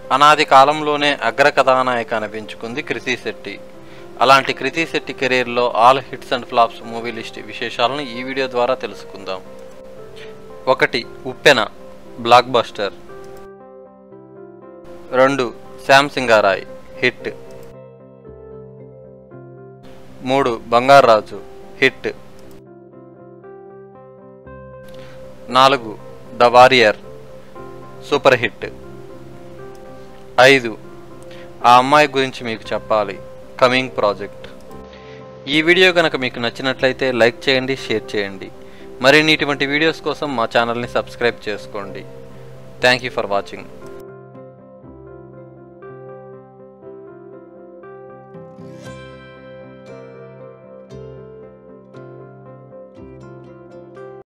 అనాది కాలంలోనే అగ్ర కథానాయిక అనిపించుకుంది కృతి శెట్టి అలాంటి కృతి శెట్టి కెరీర్లో all hits and flops movie list విశేషాలను ఈ వీడియో ద్వారా తెలుసుకుందాం ఒకటి ఉప్పెన బ్లాక్ బస్టర్ రెండు శ్యామ్ సింగారాయ్ హిట్ మూడు బంగారాజు హిట్ నాలుగు ద వారియర్ సూపర్ హిట్ ఐదు ఆ అమ్మాయి గురించి మీకు చెప్పాలి కమింగ్ ప్రాజెక్ట్ ఈ వీడియో కనుక మీకు నచ్చినట్లయితే లైక్ చేయండి షేర్ చేయండి మరిన్ని ఇటువంటి వీడియోస్ కోసం మా ఛానల్ని సబ్స్క్రైబ్ చేసుకోండి థ్యాంక్ యూ ఫర్ వాచింగ్